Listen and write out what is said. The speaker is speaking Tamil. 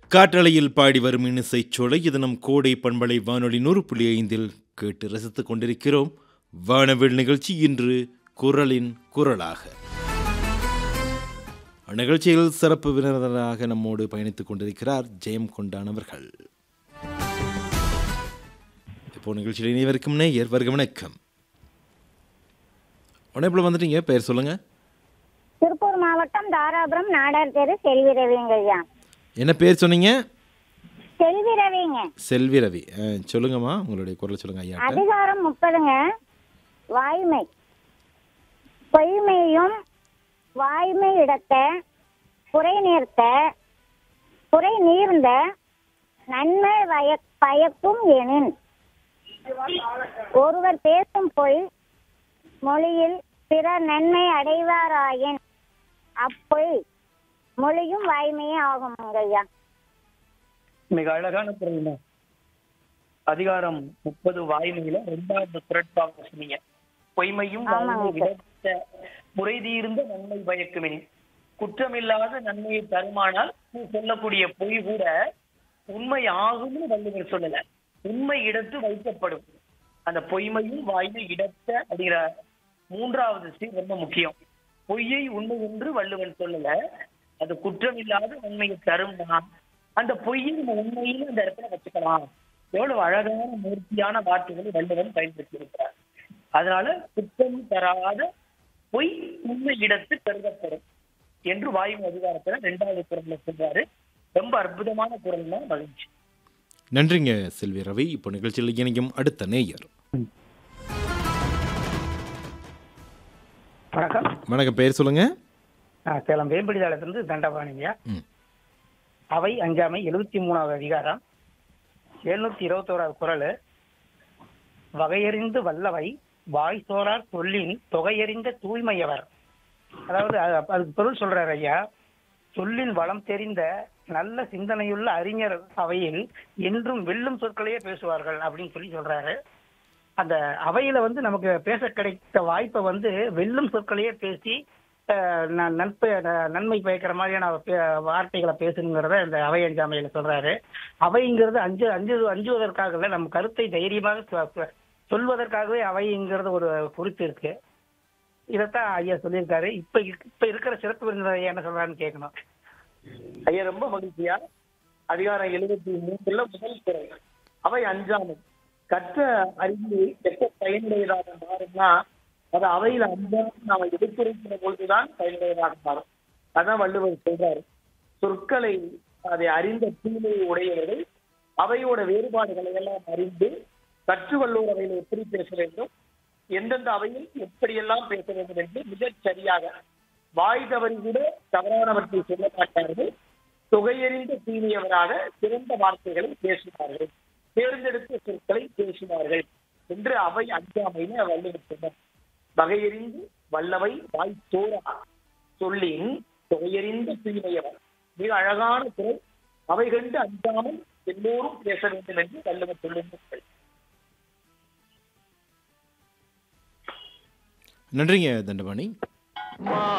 காற்றலையில் பாடி வரும் இனிசைச் சோலை இது நம் கோடை பண்பலை வானொலி நூறு புள்ளி ஐந்தில் கேட்டு ரசித்துக் கொண்டிருக்கிறோம் வானவில் நிகழ்ச்சி இன்று குரலின் குரலாக நிகழ்ச்சியில் சிறப்பு விருந்தினராக நம்மோடு பயணித்துக் கொண்டிருக்கிறார் ஜெயம் கொண்டான் அவர்கள் இப்போ நிகழ்ச்சியில் இணைவருக்கும் நேயர் வருக வணக்கம் உடனே வந்துட்டீங்க பெயர் சொல்லுங்க திருப்பூர் மாவட்டம் தாராபுரம் நாடார் தெரு செல்வி ரவிங்க ஐயா என்ன பேர் சொன்னீங்க செல்வி ரவிங்க செல்வி ரவி ஆ, சொல்லுங்கம்மா உங்களுடைய குரல் சொல்லுங்க ஐயா அதிகாரம் முப்பதுங்க வாய்மை பொய்மையும் வாய்மை இடத்த குறை நேர்த்த குறை நீர்ந்த நன்மை வய பயக்கும் எனின் ஒருவர் பேசும் பொய் மொழியில் பிறர் நன்மை அடைவாராயின் அப்பொய் மொழியும் வாய்மையே ஆகும் ஐயா மிக அழகான குரல் அதிகாரம் முப்பது வாய்மையில ரெண்டாவது குரட்பாக சொன்னீங்க பொய்மையும் ஆமாங்க வாய்மை விடத்த முறை தீர்ந்த நன்மை பயக்குமே குற்றமில்லாத நன்மையை தருமானால் நீ சொல்லக்கூடிய பொய் கூட உண்மை ஆகும்னு வள்ளுவர் சொல்லல உண்மை இடத்து வைக்கப்படும் அந்த பொய்மையும் வாய்மை இடத்த அப்படிங்கிற மூன்றாவது சீர் ரொம்ப முக்கியம் பொய்யை உண்மை என்று வள்ளுவன் சொல்லல அது குற்றமில்லாத உண்மையை தரும்னா அந்த பொய்யை நம்ம உண்மையில அந்த இடத்துல வச்சுக்கலாம் எவ்வளவு அழகான மூர்த்தியான வார்த்தைகளை வள்ளுவன் பயன்படுத்தி இருக்கிறார் அதனால குற்றம் தராத பொய் உண்மை இடத்து கருதப்படும் என்று வாய்மை அதிகாரத்துல ரெண்டாவது குரல்ல சொல்றாரு ரொம்ப அற்புதமான குரல் தான் மகிழ்ச்சி நன்றிங்க செல்வி ரவி இப்போ நிகழ்ச்சியில் இணையும் அடுத்த நேயர் வணக்கம் வணக்கம் பெயர் சொல்லுங்க நான் சேலம் வேம்படிதாளத்திலிருந்து தண்டபாணியா ம். அவை அஞ்சாமை எழுபத்தி மூணாவது அதிகாரம் எழுநூத்தி இருபத்தோராவது குரல் வகையறிந்து வல்லவை வாய் சோரார் சொல்லின் தொகையறிந்த தூய்மையவர் அதாவது அது- அதுக்கு பொருள் சொல்றாரு ஐயா சொல்லின் வளம் தெரிந்த நல்ல சிந்தனையுள்ள அறிஞர் அவையில் என்றும் வெல்லும் சொற்களையே பேசுவார்கள் அப்படின்னு சொல்லி சொல்றாரு அந்த அவையில வந்து நமக்கு பேச கிடைத்த வாய்ப்பை வந்து வெல்லும் சொற்களையே பேசி அஹ், ந- நட்பு ந- நன்மை பயக்கிற மாதிரியான பே- வார்த்தைகளை பேசணுங்கிறத இந்த அவை அஞ்சாமையில சொல்றாரு அவைங்கிறது அஞ்சு அஞ்சு அஞ்சுவதற்காக இல்ல நம்ம கருத்தை தைரியமாக சொ- சொ- சொல்வதற்காகவே அவைங்கிறது ஒரு குறிப்பு இருக்கு இதைத்தான் ஐயா சொல்லியிருக்காரு இப்ப இருக்க- இப்ப இருக்கிற சிறப்பு விருந்தினர் ஐயா என்ன சொல்றாருன்னு கேட்கணும் ஐயா ரொம்ப மகிழ்ச்சியா அதிகாரம் எழுபத்தி மூன்றுல முதல் குரல் அவை அஞ்சாமை கற்ற அறிவு எட்ட பயனுடையதாக மாறும்னா அது அவையில அஞ்சாமல் நாம எடுத்துரைக்கிற பொழுதுதான் பயனுடையதாக மாறும் அதான் வள்ளுவர் சொல்றாரு சொற்களை அதை அறிந்த தூய்மை உடையவர்கள் அவையோட வேறுபாடுகளை எல்லாம் அறிந்து கற்றுவல்லோர் அவையில எப்படி பேச வேண்டும் எந்தெந்த அவையில் எப்படியெல்லாம் பேச வேண்டும் என்று மிகச் சரியாக வாய் தவறி கூட தவறானவற்றை சொல்ல மாட்டார்கள் தொகையறிந்த தீமையவராக சிறந்த வார்த்தைகளை பேசினார்கள் தேர்ந்தெடுத்த சொற்களை பேசினார்கள் என்று அவை அஞ்சாமைன்னு வள்ளுவர் சொன்னார் வகையறிந்து வல்லவை வாய் தோரா சொல்லின் தொகையறிந்த தீமையவர் மிக அழகான குரல் அவை கண்டு அஞ்சாமல் எல்லோரும் பேச வேண்டும் என்று வள்ளுவர் சொல்லுங்கள் நன்றிங்க தண்டபாணி